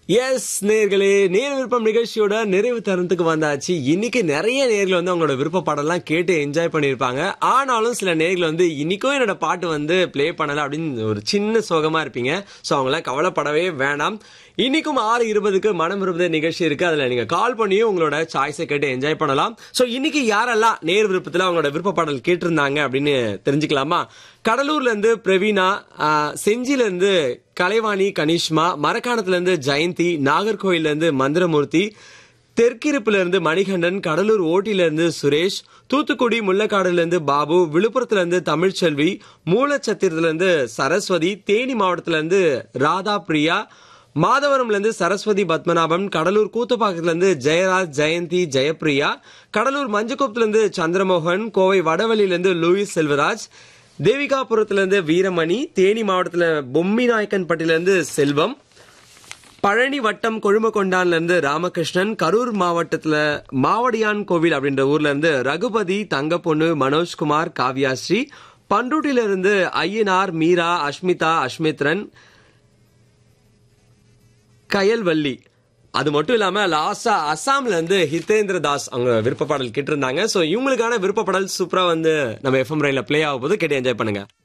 S நேர்களே நேர் விருப்பம் நிகழ்ச்சியோட நிறைவு தருணத்துக்கு வந்தாச்சு இன்னைக்கு நிறைய நேர்கள் வந்து அவங்களோட விருப்ப பாடலாம் கேட்டு என்ஜாய் பண்ணியிருப்பாங்க ஆனாலும் சில நேர்கள் வந்து இன்னைக்கும் என்னோட பாட்டு வந்து ப்ளே பண்ணல அப்படின்னு ஒரு சின்ன சோகமா இருப்பீங்க ஸோ அவங்களாம் கவலைப்படவே வேணாம் இன்னைக்கும் ஆறு இருபதுக்கு மனம் விரும்புத நிகழ்ச்சி இருக்கு அதுல நீங்க கால் பண்ணியும் உங்களோட சாய்ஸை கேட்டு என்ஜாய் பண்ணலாம் ஸோ இன்னைக்கு யாரெல்லாம் நேர் விருப்பத்தில் அவங்களோட விருப்ப பாடல் கேட்டிருந்தாங்க அப்படின்னு தெரிஞ்சுக்கலாமா கடலூர்ல இருந்து பிரவீனா ஆஹ், செஞ்சில இருந்து கலைவாணி கனிஷ்மா மரக்காணத்துல இருந்து ஜெயந்தி நாகர்கோயில்ல இருந்து மந்திரமூர்த்தி தெற்கிருப்புல இருந்து மணிகண்டன் கடலூர் ஓட்டில இருந்து சுரேஷ் தூத்துக்குடி முள்ளக்காடுல இருந்து பாபு விழுப்புரத்துல இருந்து தமிழ்ச்செல்வி மூலச்சத்திரத்துல இருந்து சரஸ்வதி தேனி மாவட்டத்துல இருந்து ராதா பிரியா மாதவரம்ல இருந்து சரஸ்வதி பத்மநாபன் கடலூர் கூத்தப்பாக்கத்துல இருந்து ஜெயராஜ் ஜெயந்தி ஜெயப்பிரியா கடலூர் மஞ்சக்குப்பத்துல இருந்து சந்திரமோகன் கோவை வடவழியில இருந்து லூயிஸ் செல்வராஜ் தேவிகாபுரத்துல இருந்து வீரமணி தேனி மாவட்டத்துல பொம்மி நாயக்கன்பட்டில இருந்து செல்வம் பழனி வட்டம் கொழுமக்கொண்டான்ல இருந்து ராமகிருஷ்ணன் கரூர் மாவட்டத்துல மாவடியான் கோவில் அப்படின்ற ஊர்ல இருந்து ரகுபதி தங்கப்பொண்ணு மனோஜ்குமார் காவ்யாஸ்ரீ பண்ருட்டில இருந்து ஐயனார் மீரா அஷ்மிதா அஷ்மித்ரன் கயல்வள்ளி அது மட்டும் இல்லாம லாஸ்டா அசாம்ல இருந்து ஹிதேந்திர தாஸ் அவங்க விருப்ப பாடல் கேட்டிருந்தாங்க சோ இவங்களுக்கான விருப்ப பாடல் சூப்பரா வந்து நம்ம எஃப்எம் ரயில ப்ளே ஆக போது கேட்டு என்ஜாய் பண்ணுங்க